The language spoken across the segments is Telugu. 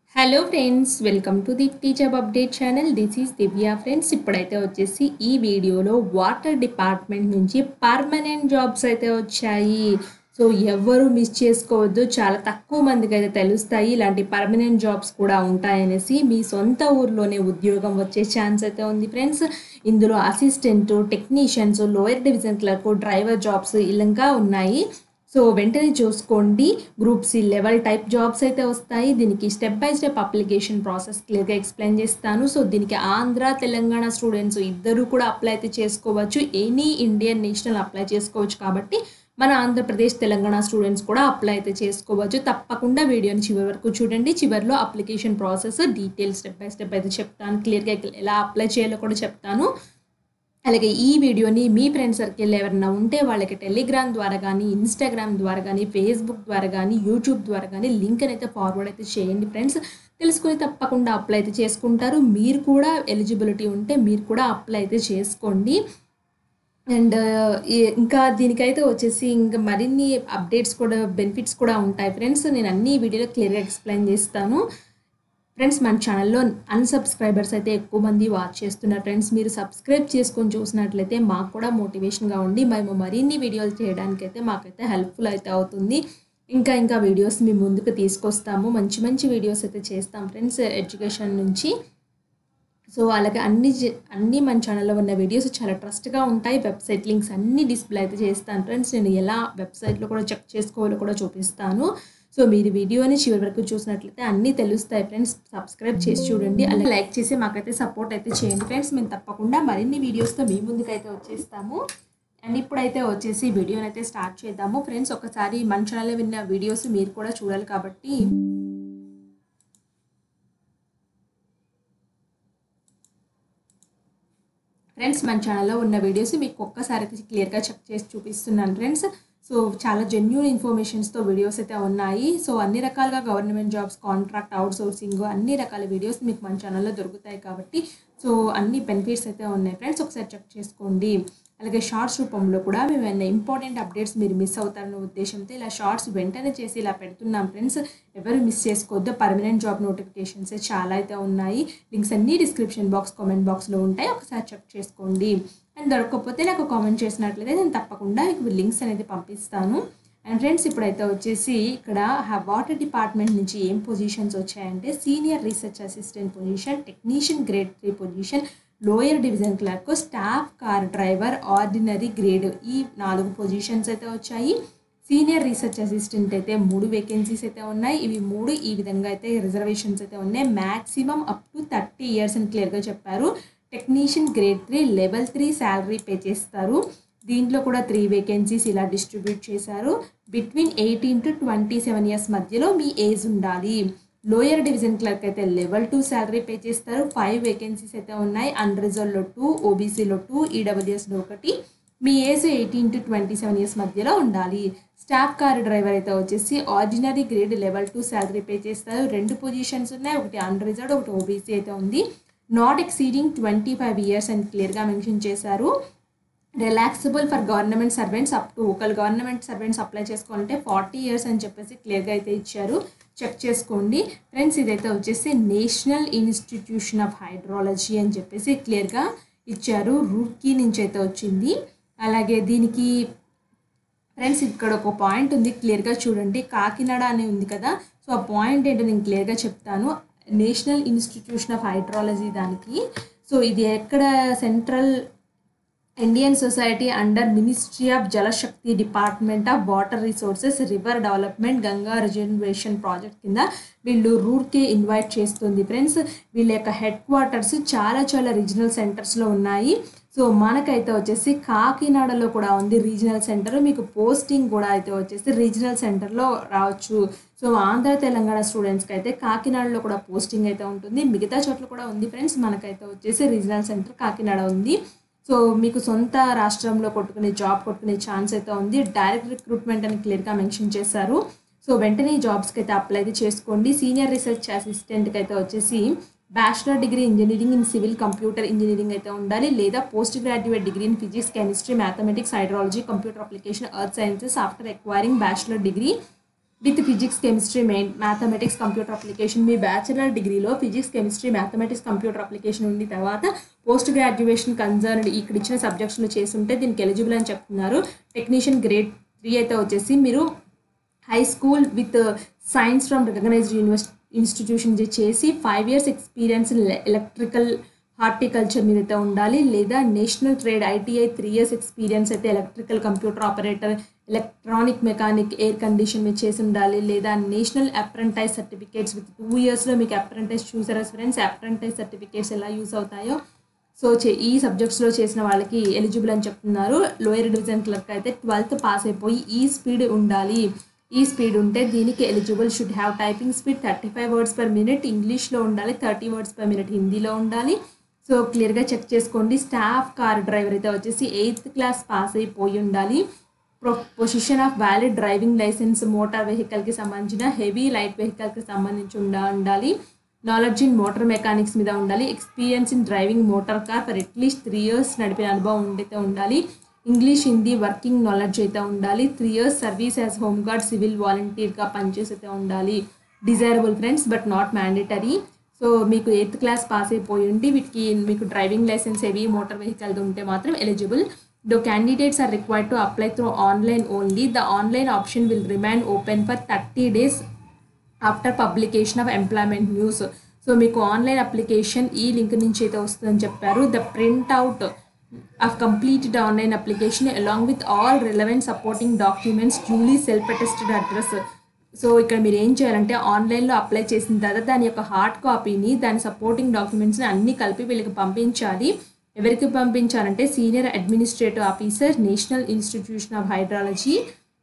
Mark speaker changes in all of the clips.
Speaker 1: hello friends welcome to the teacher update channel this is Divya friends ఇప్పుడైతే వచ్చేసి ఈ వీడియోలో వాటర్ డిపార్ట్మెంట్ నుంచి పర్మనెంట్ జాబ్స్ అయితే వచ్చాయి సో ఎవరు మిస్ చేసుకోవద్దు చాలా తక్కువ మందికి అయితే తెలుస్తాయి ఇలాంటి పర్మనెంట్ జాబ్స్ కూడా ఉంటాయనేసి మీ సొంత ఊర్లోనే ఉద్యోగం వచ్చే ఛాన్స్ అయితే ఉంది ఫ్రెండ్స్ ఇందులో assistant technicians lower division clerk driver jobs ఇలాగా ఉన్నాయి సో వెంటనే చూసుకోండి group C level type jobs అయితే వస్తాయి దీనికి step by step application process క్లియర్గా ఎక్స్ప్లెయిన్ చేస్తాను సో దీనికి ఆంధ్ర తెలంగాణ స్టూడెంట్స్ ఇద్దరు కూడా అప్లై అయితే చేసుకోవచ్చు ఎనీ ఇండియన్ నేషనల్ అప్లై చేసుకోవచ్చు కాబట్టి మన ఆంధ్రప్రదేశ్ తెలంగాణ స్టూడెంట్స్ కూడా అప్లై అయితే చేసుకోవచ్చు తప్పకుండా వీడియోని చివరి వరకు చూడండి చివరిలో application process detail step by step అయితే చెప్తాను క్లియర్గా ఎలా అప్లై చేయాలో కూడా చెప్తాను అలాగే ఈ వీడియోని మీ ఫ్రెండ్ సర్కిల్ ఎవరైనా ఉంటే వాళ్ళకి టెలిగ్రామ్ ద్వారా కానీ ఇన్స్టాగ్రామ్ ద్వారా కానీ ఫేస్బుక్ ద్వారా కానీ యూట్యూబ్ ద్వారా కానీ లింక్ అయితే ఫార్వర్డ్ అయితే చేయండి ఫ్రెండ్స్ తెలుసుకుని తప్పకుండా అప్లై అయితే చేసుకుంటారు మీరు కూడా ఎలిజిబిలిటీ ఉంటే మీరు కూడా అప్లై అయితే చేసుకోండి అండ్ ఇంకా దీనికైతే వచ్చేసి ఇంకా మరిన్ని అప్డేట్స్ కూడా బెనిఫిట్స్ కూడా ఉంటాయి ఫ్రెండ్స్ నేను అన్ని వీడియోలో క్లియర్గా ఎక్స్ప్లెయిన్ చేస్తాను ఫ్రెండ్స్ మన ఛానల్లో అన్సబ్స్క్రైబర్స్ అయితే ఎక్కువ మంది వాచ్ చేస్తున్నారు ఫ్రెండ్స్ మీరు సబ్స్క్రైబ్ చేసుకొని చూసినట్లయితే మాకు కూడా మోటివేషన్గా ఉండి మేము మరిన్ని వీడియోలు చేయడానికి అయితే మాకైతే హెల్ప్ఫుల్ అయితే అవుతుంది ఇంకా ఇంకా వీడియోస్ మీ ముందుకు తీసుకొస్తాము మంచి మంచి వీడియోస్ అయితే చేస్తాం ఫ్రెండ్స్ ఎడ్యుకేషన్ నుంచి సో అలాగే అన్ని జ- అన్ని మన ఛానల్లో ఉన్న వీడియోస్ చాలా ట్రస్ట్గా ఉంటాయి వెబ్సైట్ లింక్స్ అన్ని డిస్ప్లే అయితే చేస్తాను ఫ్రెండ్స్ నేను ఎలా వెబ్సైట్లో కూడా చెక్ చేసుకోవాలో కూడా చూపిస్తాను సో మీరు వీడియోని చివరి వరకు చూసినట్లయితే అన్నీ తెలుస్తాయి ఫ్రెండ్స్ సబ్స్క్రైబ్ చేసి చూడండి అలాగే లైక్ చేసి మాకైతే సపోర్ట్ అయితే చేయండి ఫ్రెండ్స్ మేము తప్పకుండా మరిన్ని వీడియోస్తో మీ ముందుకైతే వచ్చేస్తాము అండ్ ఇప్పుడైతే వచ్చేసి వీడియోని అయితే స్టార్ట్ చేద్దాము ఫ్రెండ్స్ ఒకసారి మన ఛానల్లో విన్న వీడియోస్ మీరు కూడా చూడాలి కాబట్టి ఫ్రెండ్స్ మన ఛానల్లో ఉన్న వీడియోస్ మీకు ఒక్కసారి అయితే క్లియర్గా చెక్ చేసి చూపిస్తున్నాను ఫ్రెండ్స్ సో చాలా జెన్యున్ ఇన్ఫర్మేషన్స్తో వీడియోస్ అయితే ఉన్నాయి సో అన్ని రకాలుగా government jobs contract outsourcing అన్ని రకాల వీడియోస్ మీకు మన ఛానల్లో దొరుకుతాయి కాబట్టి సో అన్ని బెనిఫిట్స్ అయితే ఉన్నాయి ఫ్రెండ్స్ ఒకసారి చెక్ చేసుకోండి అలాగే షార్ట్స్ రూపంలో కూడా మేము ఏమైనా ఇంపార్టెంట్ అప్డేట్స్ మీరు మిస్ అవుతారన్న ఉద్దేశంతో ఇలా షార్ట్స్ వెంటనే చేసి ఇలా పెడుతున్నాం ఫ్రెండ్స్ ఎవరు మిస్ చేసుకోవద్దు పర్మనెంట్ జాబ్ నోటిఫికేషన్స్ చాలా అయితే ఉన్నాయి లింక్స్ అన్నీ డిస్క్రిప్షన్ బాక్స్ కామెంట్ బాక్స్లో ఉంటాయి ఒకసారి చెక్ చేసుకోండి అండ్ దొరకకపోతే నాకు కామెంట్ చేసినట్లయితే నేను తప్పకుండా మీకు లింక్స్ అనేది పంపిస్తాను అండ్ ఫ్రెండ్స్ ఇప్పుడైతే వచ్చేసి ఇక్కడ వాటర్ డిపార్ట్మెంట్ నుంచి ఏం పొజిషన్స్ వచ్చాయంటే senior research assistant position technician grade three position lower division clerk staff car driver ordinary grade ఈ నాలుగు పొజిషన్స్ అయితే వచ్చాయి సీనియర్ రీసెర్చ్ అసిస్టెంట్ అయితే మూడు వేకెన్సీస్ అయితే ఉన్నాయి ఇవి మూడు ఈ విధంగా అయితే రిజర్వేషన్స్ అయితే ఉన్నాయి maximum up to thirty years అని క్లియర్గా చెప్పారు technician grade three level three salary pay చేస్తారు దీంట్లో కూడా త్రీ వేకెన్సీస్ ఇలా డిస్ట్రిబ్యూట్ చేశారు between eighteen to twenty seven years మధ్యలో మీ ఏజ్ ఉండాలి లోయర్ డివిజన్ క్లర్క్ అయితే లెవెల్ టూ శాలరీ పే చేస్తారు ఫైవ్ వేకెన్సీస్ అయితే ఉన్నాయి అన్రిజర్వ్లో టూ ఓబీసీలో టూ ఈడబ్ల్యూఎస్లో ఒకటి మీ age eighteen to twenty seven years మధ్యలో ఉండాలి స్టాఫ్ కార్ డ్రైవర్ అయితే వచ్చేసి ordinary grade level two salary pay చేస్తారు రెండు పొజిషన్స్ ఉన్నాయి ఒకటి అన్రిజర్వ్డ్ ఒకటి ఓబీసీ అయితే ఉంది not exceeding twenty five years అని క్లియర్గా మెన్షన్ చేశారు relaxable for government servants up to ఒకళ్ళు గవర్నమెంట్ సర్వెంట్స్ అప్లై చేసుకోవాలంటే ఫార్టీ ఇయర్స్ అని చెప్పేసి క్లియర్గా అయితే ఇచ్చారు చెక్ చేసుకోండి ఫ్రెండ్స్ ఇదైతే వచ్చేసి నేషనల్ ఇన్స్టిట్యూషన్ ఆఫ్ హైడ్రాలజీ అని చెప్పేసి క్లియర్గా ఇచ్చారు రూర్కీ నుంచి అయితే వచ్చింది అలాగే దీనికి ఫ్రెండ్స్ ఇక్కడ ఒక పాయింట్ ఉంది క్లియర్గా చూడండి కాకినాడ అని ఉంది కదా సో ఆ పాయింట్ ఏంటో నేను క్లియర్గా చెప్తాను నేషనల్ ఇన్స్టిట్యూషన్ ఆఫ్ హైడ్రాలజీ దానికి సో ఇది ఎక్కడ central Indian society under ministry of Jalshakti department of water resources river development Ganga reservation project కింద వీళ్ళు రూర్కే ఇన్వైట్ చేస్తుంది ఫ్రెండ్స్ వీళ్ళ యొక్క హెడ్ క్వార్టర్స్ చాలా చాలా రీజనల్ సెంటర్స్లో ఉన్నాయి సో మనకైతే వచ్చేసి కాకినాడలో కూడా ఉంది రీజనల్ సెంటర్ మీకు పోస్టింగ్ కూడా అయితే వచ్చేసి రీజనల్ సెంటర్లో రావచ్చు సో ఆంధ్ర తెలంగాణ స్టూడెంట్స్కి అయితే కాకినాడలో కూడా పోస్టింగ్ అయితే ఉంటుంది మిగతా చోట్ల కూడా ఉంది ఫ్రెండ్స్ మనకైతే వచ్చేసి రీజనల్ సెంటర్ కాకినాడ ఉంది సో మీకు సొంత రాష్ట్రంలో కొట్టుకునే జాబ్ కొట్టుకునే ఛాన్స్ అయితే ఉంది డైరెక్ట్ రిక్రూట్మెంట్ అని క్లియర్గా మెన్షన్ చేశారు సో వెంటనే ఈ జాబ్స్కి అయితే అప్లై అయితే చేసుకోండి సీనియర్ రీసెర్చ్ అసిస్టెంట్కి అయితే వచ్చేసి bachelor degree engineering in civil computer engineering అయితే ఉండాలి లేదా post graduate degree in physics chemistry mathematics hydrology computer application earth sciences after acquiring bachelor degree with physics chemistry main mathematics computer application మీ బ్యాచిలర్ డిగ్రీలో physics chemistry mathematics computer application ఉంది తర్వాత పోస్ట్ గ్రాడ్యుయేషన్ కన్సర్న్ ఇక్కడ ఇచ్చిన సబ్జెక్ట్స్లో చేస్తుంటే దీనికి ఎలిజిబుల్ అని చెప్తున్నారు టెక్నీషియన్ గ్రేడ్ త్రీ అయితే వచ్చేసి మీరు high school with science from recognised university institution చేసి five years experience electrical horticulture మీద అయితే ఉండాలి లేదా national trade ITI three years experience అయితే electrical computer operator electronic mechanic air condition మీద చేసి ఉండాలి లేదా national apprentice certificates with two ఇయర్స్లో మీకు అప్రెంటైజ్ చూసారా ఫ్రెండ్స్ అప్రెంటైజ్ సర్టిఫికేట్స్ ఎలా యూస్ అవుతాయో సో చే ఈ సబ్జెక్ట్స్లో చేసిన వాళ్ళకి ఎలిజిబుల్ అని చెప్తున్నారు లోయర్ డివిజన్ క్లర్క్ అయితే ట్వెల్త్ పాస్ అయిపోయి ఈ స్పీడ్ ఉండాలి ఈ స్పీడ్ ఉంటే దీనికి eligible should have typing speed thirty five words per minute ఇంగ్లీష్లో ఉండాలి థర్టీ వర్డ్స్ పర్ మినిట్ హిందీలో ఉండాలి సో క్లియర్గా చెక్ చేసుకోండి స్టాఫ్ కార్ డ్రైవర్ అయితే వచ్చేసి ఎయిత్ క్లాస్ పాస్ అయిపోయి ఉండాలి ప్రొ position of valid driving licence motor వెహికల్కి సంబంధించిన హెవీ లైట్ వెహికల్కి సంబంధించి ఉండా ఉండాలి నాలెడ్జ్ ఇన్ మోటార్ మెకానిక్స్ మీద ఉండాలి experience in driving motor car for at least three years నడిపిన అనుభవం ఉండైతే ఉండాలి ఇంగ్లీష్ హిందీ వర్కింగ్ నాలెడ్జ్ అయితే ఉండాలి three years service as home guard civil వాలంటీర్గా పనిచేసి అయితే ఉండాలి desirable friends but not mandatory so మీకు ఎయిత్ క్లాస్ పాస్ అయిపోయి ఉండి వీటికి మీకు driving licence heavy motor vehicle ఉంటే మాత్రం eligible though candidates are required to apply through online only the online option will remain open for thirty days after publication of employment news so మీకు ఆన్లైన్ అప్లికేషన్ ఈ లింక్ నుంచి అయితే వస్తుందని చెప్పారు the print out of completed online application along with all relevant supporting documents duly self attested address so ఇక్కడ మీరు ఏం చేయాలంటే ఆన్లైన్లో అప్లై చేసిన తర్వాత దాని యొక్క హార్డ్ కాపీని దాని సపోర్టింగ్ డాక్యుమెంట్స్ని అన్ని కలిపి వీళ్ళకి పంపించాలి ఎవరికి పంపించాలంటే senior administrative officer national institution of hydrology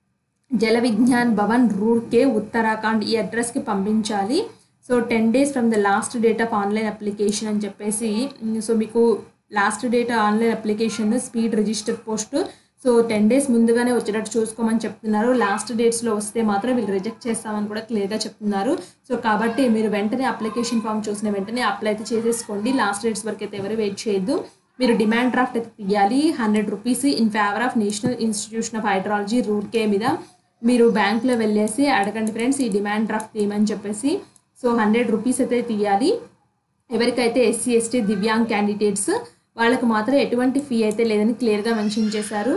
Speaker 1: Jal Vigyan Bhawan Roorkee Uttarakhand ఈ అడ్రస్కి పంపించాలి so ten days from the last date of online application అని చెప్పేసి సో మీకు last date online application speed register post so ten days ముందుగానే వచ్చేటట్టు చూసుకోమని చెప్తున్నారు లాస్ట్ డేట్స్లో వస్తే మాత్రం వీళ్ళు రిజెక్ట్ చేస్తామని కూడా క్లియర్గా చెప్తున్నారు సో కాబట్టి మీరు వెంటనే అప్లికేషన్ ఫామ్ చూసిన వెంటనే అప్లై అయితే చేసేసుకోండి లాస్ట్ డేట్స్ వరకు అయితే ఎవరు వెయిట్ చేయొద్దు మీరు డిమాండ్ డ్రాఫ్ట్ అయితే తీయాలి hundred rupees in favour of national institution of hydrology Roorkee మీద మీరు బ్యాంక్లో వెళ్ళేసి అడగండి ఫ్రెండ్స్ ఈ డిమాండ్ డ్రాఫ్ట్ తీయమని చెప్పేసి సో హండ్రెడ్ రూపీస్ అయితే తీయాలి ఎవరికైతే ఎస్సీ ఎస్టీ దివ్యాంగ్ క్యాండిడేట్స్ వాళ్ళకు మాత్రం ఎటువంటి ఫీ అయితే లేదని క్లియర్గా మెన్షన్ చేశారు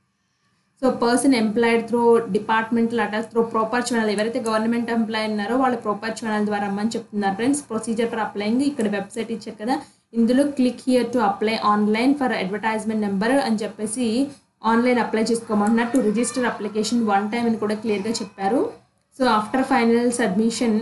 Speaker 1: so person employed through departmental attach through proper channel ఎవరైతే గవర్నమెంట్ ఎంప్లాయ్ ఉన్నారో వాళ్ళు ప్రాపర్ ఛానల్ ద్వారా రమ్మని చెప్తున్నారు ఫ్రెండ్స్ ప్రొసీజర్ ఫర్ అప్లైయింగ్ ఇక్కడ వెబ్సైట్ ఇచ్చారు కదా ఇందులో click here to apply online for advertisement number అని చెప్పేసి ఆన్లైన్ అప్లై చేసుకోమంటున్నారు to register application one time అని కూడా క్లియర్గా చెప్పారు so after final submission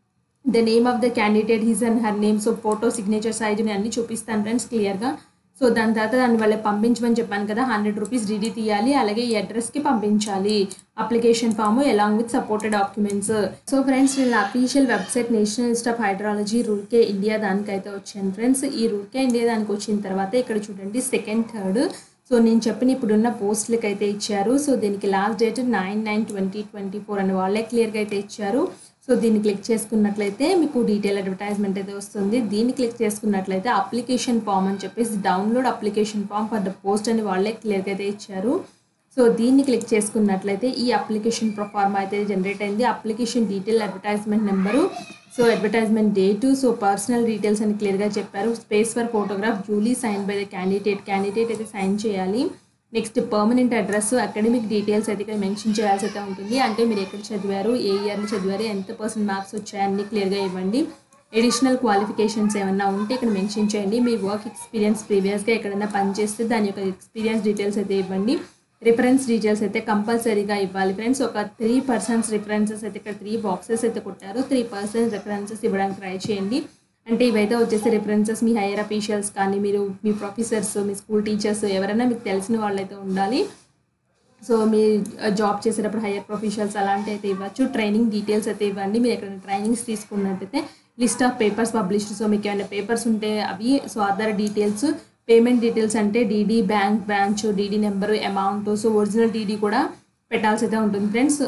Speaker 1: the name of the candidate his and her name so photo signature size అన్ని చూపిస్తాను ఫ్రెండ్స్ క్లియర్గా సో దాని తర్వాత దాన్ని వాళ్ళకి పంపించమని చెప్పాను కదా హండ్రెడ్ రూపీస్ డీడీ తీయాలి అలాగే ఈ అడ్రస్కి పంపించాలి application form along with supported documents so friends వీళ్ళ official website national institute of hydrology Roorkee India దానికైతే వచ్చాను ఫ్రెండ్స్ ఈ రూల్కే ఇండియా దానికి వచ్చిన తర్వాత ఇక్కడ చూడండి సెకండ్ థర్డ్ సో నేను చెప్పిన ఇప్పుడున్న పోస్టులకి అయితే ఇచ్చారు సో దీనికి last date nine nine twenty twenty four అని వాళ్ళే క్లియర్గా అయితే ఇచ్చారు సో దీన్ని క్లిక్ చేసుకున్నట్లయితే మీకు డీటెయిల్ అడ్వర్టైజ్మెంట్ అయితే వస్తుంది దీన్ని క్లిక్ చేసుకున్నట్లయితే అప్లికేషన్ ఫామ్ అని చెప్పేసి download application form for the post అని వాళ్ళే క్లియర్గా అయితే ఇచ్చారు సో దీన్ని క్లిక్ చేసుకున్నట్లయితే ఈ అప్లికేషన్ ప్రొఫార్మ్ అయితే జనరేట్ అయింది application detail advertisement number so advertisement date so personal details అని క్లియర్గా చెప్పారు space for photograph duly sign by the candidate candidate అయితే సైన్ చేయాలి next permanent address academic details అయితే ఇక్కడ మెన్షన్ చేయాల్సి అయితే ఉంటుంది అంటే మీరు ఎక్కడ చదివారు ఏ ఇయర్లో చదివారు ఎంత పర్సెంట్ మార్క్స్ వచ్చాయి అన్ని క్లియర్గా ఇవ్వండి ఎడిషనల్ క్వాలిఫికేషన్స్ ఏమన్నా ఉంటే ఇక్కడ మెన్షన్ చేయండి మీ వర్క్ ఎక్స్పీరియన్స్ ప్రీవియస్గా ఎక్కడైనా పనిచేస్తే దాని యొక్క ఎక్స్పీరియన్స్ డీటెయిల్స్ అయితే ఇవ్వండి రిఫరెన్స్ డీటెయిల్స్ అయితే కంపల్సరీగా ఇవ్వాలి ఫ్రెండ్స్ ఒక త్రీ పర్సన్స్ రిఫరెన్సెస్ అయితే ఇక్కడ త్రీ బాక్సెస్ అయితే కొట్టారు త్రీ పర్సన్స్ రిఫరెన్సెస్ ఇవ్వడానికి ట్రై చేయండి అంటే ఇవైతే వచ్చేసి రిఫరెన్సెస్ మీ హైయర్ అఫీషియల్స్ కానీ మీరు మీ ప్రొఫెసర్స్ మీ స్కూల్ టీచర్స్ ఎవరైనా మీకు తెలిసిన వాళ్ళైతే ఉండాలి సో మీ జాబ్ చేసేటప్పుడు హైయర్ ప్రొఫెషనల్స్ అలాంటి అయితే ఇవ్వచ్చు ట్రైనింగ్ డీటెయిల్స్ అయితే ఇవ్వండి మీరు ఎక్కడైనా ట్రైనింగ్స్ తీసుకున్నట్టయితే list of papers published so మీకు ఏమైనా పేపర్స్ ఉంటే అవి so other details payment details అంటే DD bank branch DD number amount so original DD కూడా పెట్టాల్సి అయితే ఉంటుంది ఫ్రెండ్స్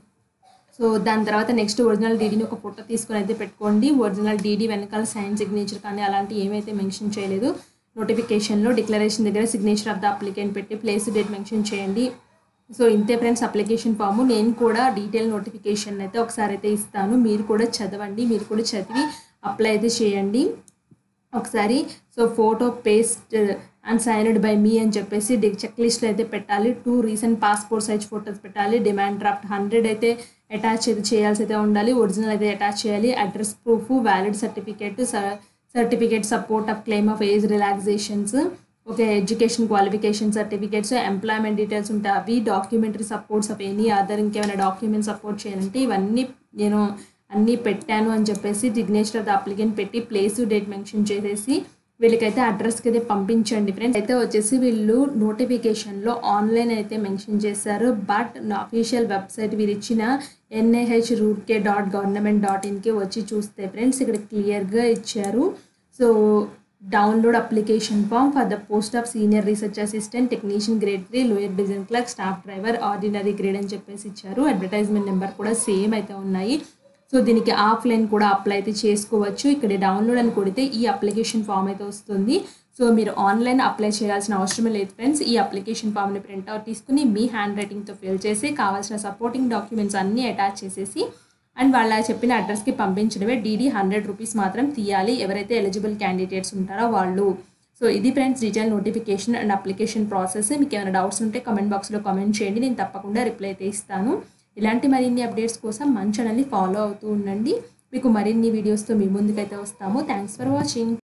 Speaker 1: సో దాని తర్వాత నెక్స్ట్ ఒరిజినల్ డీడీని ఒక ఫోటో తీసుకొని అయితే పెట్టుకోండి ఒరిజినల్ డీడీ వెనకాల సైన్ సిగ్నేచర్ కానీ అలాంటి ఏమైతే మెన్షన్ చేయలేదు నోటిఫికేషన్లో డిక్లరేషన్ దగ్గర సిగ్నేచర్ ఆఫ్ ద అప్లికెంట్ పెట్టి ప్లేస్ డేట్ మెన్షన్ చేయండి సో ఇంతే ఫ్రెండ్స్ అప్లికేషన్ ఫామ్ నేను కూడా డీటెయిల్ నోటిఫికేషన్ అయితే ఒకసారి అయితే ఇస్తాను మీరు కూడా చదవండి మీరు కూడా చదివి అప్లై అయితే చేయండి ఒకసారి so photo paste and signed by మీ అని చెప్పేసి చెక్ లిస్ట్లో అయితే పెట్టాలి two recent passport size photos పెట్టాలి డిమాండ్ డ్రాఫ్ట్ హండ్రెడ్ అయితే అటాచ్ అయితే చేయాల్సి అయితే ఉండాలి ఒరిజినల్ అయితే అటాచ్ చేయాలి address proof valid certificate certificate support of claim of age relaxations okay education qualification certificates employment details ఉంటాయి అవి documentary supports of any other ఇంకేమైనా డాక్యుమెంట్ సపోర్ట్ చేయాలంటే ఇవన్నీ నేను అన్నీ పెట్టాను అని చెప్పేసి సిగ్నేచర్ ఆఫ్ ద అప్లికెంట్ పెట్టి ప్లేస్ డేట్ మెన్షన్ చేసేసి వీళ్ళకైతే అడ్రస్కి అయితే పంపించండి ఫ్రెండ్స్ అయితే వచ్చేసి వీళ్ళు నోటిఫికేషన్లో ఆన్లైన్ అయితే మెన్షన్ చేశారు బట్ నా అఫీషియల్ వెబ్సైట్ వీరు ఇచ్చిన NAH Roorkee dot government dot ఇన్కి వచ్చి చూస్తే ఫ్రెండ్స్ ఇక్కడ క్లియర్గా ఇచ్చారు so download application form for the post of senior research assistant technician grade three lower division clerk staff driver ordinary grade అని చెప్పేసి ఇచ్చారు అడ్వర్టైజ్మెంట్ నెంబర్ కూడా సేమ్ అయితే ఉన్నాయి సో దీనికి ఆఫ్లైన్ కూడా అప్లై అయితే చేసుకోవచ్చు ఇక్కడ డౌన్లోడ్ అని కొడితే ఈ అప్లికేషన్ ఫామ్ అయితే వస్తుంది సో మీరు ఆన్లైన్ అప్లై చేయాల్సిన అవసరం లేదు ఫ్రెండ్స్ ఈ అప్లికేషన్ ఫామ్ని ప్రింట్అవుట్ తీసుకుని మీ హ్యాండ్ రైటింగ్తో ఫిల్ చేసి కావాల్సిన సపోర్టింగ్ డాక్యుమెంట్స్ అన్నీ అటాచ్ చేసేసి అండ్ వాళ్ళ చెప్పిన అడ్రస్కి పంపించడమే డీడీ హండ్రెడ్ రూపీస్ మాత్రం తీయాలి ఎవరైతే ఎలిజిబుల్ క్యాండిడేట్స్ ఉంటారో వాళ్ళు సో ఇది friends detail notification and application process మీకు ఏమైనా డౌట్స్ ఉంటే కమెంట్ బాక్స్లో కమెంట్ చేయండి నేను తప్పకుండా రిప్లై అయితే ఇస్తాను ఇలాంటి మరిన్ని అప్డేట్స్ కోసం మన ఛానల్ని ఫాలో అవుతూ ఉండండి మీకు మరిన్ని వీడియోస్తో మీ ముందుకైతే వస్తాము థ్యాంక్స్ ఫర్ వాచింగ్